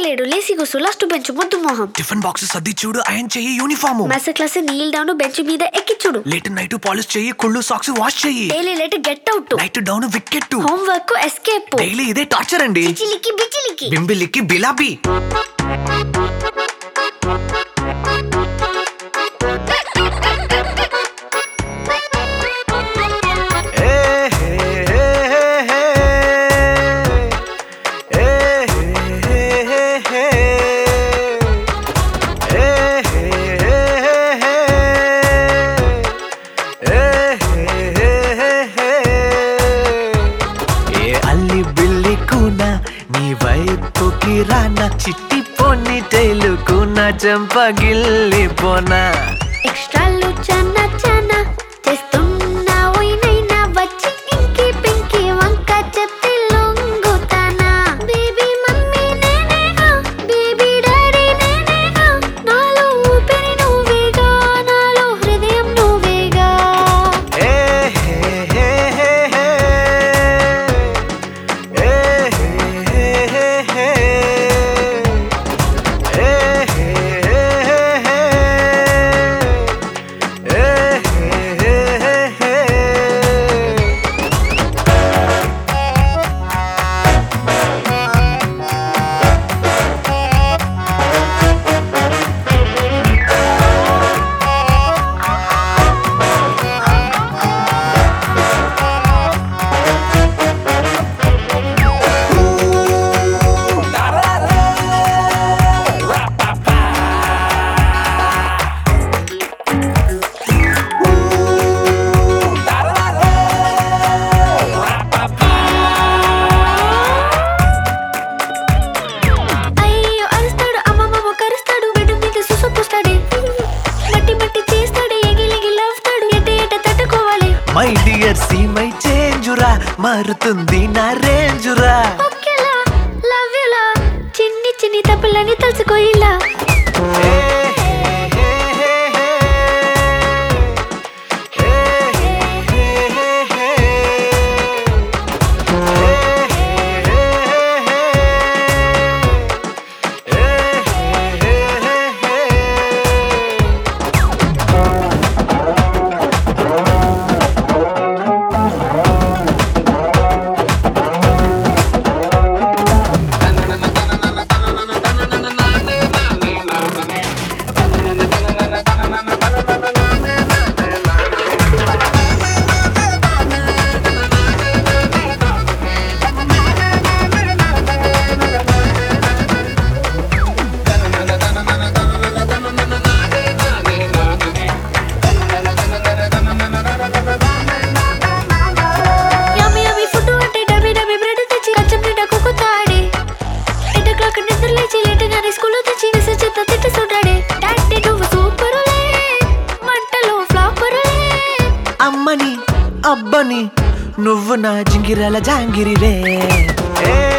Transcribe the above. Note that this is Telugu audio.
లేడు లేసి కూసు లాస్ట్ బెంచ్ ముద్దు మొహం టిఫిన్ బాక్స్ సర్ది చూడు ఆయన చెయ్యి uniform master class kneel down bench మీద ఎక్కిచ్చుడు లేట్ నైట్ పాలిష్ చెయ్యి కుళ్ళు సాక్స్ వాష్ చెయ్యి daily late get out night down wicket homework escape daily ఇదే టార్చర్ అండి బిచిలికి బిచిలికి బింబిలికి బిలాబీ ఏ అల్లి బిల్లి కూన నీ వైపుకి రానా చిట్టి పొన్ని టైలు కూన చెంపగిల్లి పోనా ఎక్స్ట్రాలు చన్న చన్న చేస్తున్నా ఓయినైనా వచ్చి ఇంకి పింకి వంక చెప్తే లొంగుతానా బేబీ మమ్మీ నేనేగా బేబీ డాడీ నేనేగా నాలో ఊపిరి నువ్వేగా నాలో హృదయం నువ్వేగా ఏ హే హే హే హే. ఏ హే హే హే హే. ఏ హే హే హే హే. ఏ హే హే హే హే. అయ్యో అరుస్తాడు అమ్మమ్మ కరుస్తాడు బెడ్ మీద సుసు పూస్తాడే మట్టి మట్టి చేస్తాడు ఎగిలిగి లవ్స్తాడు ఎట ఎట తట్టుకోవాలి మై డియర్ సీ మై చేంజురా మారుతుంది నా రేంజురా ఓకేలా లవ్ యులా చిన్ని చిన్ని తప్పులని తలుచుకో ఇలా యమ్మి యమ్మి ఫుడ్ అంటే డబ్బి డబ్బి బ్రెడ్ తెచ్చి కచ్చం నిండా కుక్కుతాడే ఎయిట్ ఓ క్లాక్ నిద్ర లేచి లేటుగానే స్కూల్లో తెచ్చి విసిరి చేత తిట్టి చూడాడే డాడీ నువ్వు సూపరులే వంటలో ఫ్లాపరులే అమ్మని అబ్బని నువ్వు నా జింగిరల జాంగిరివే ఏ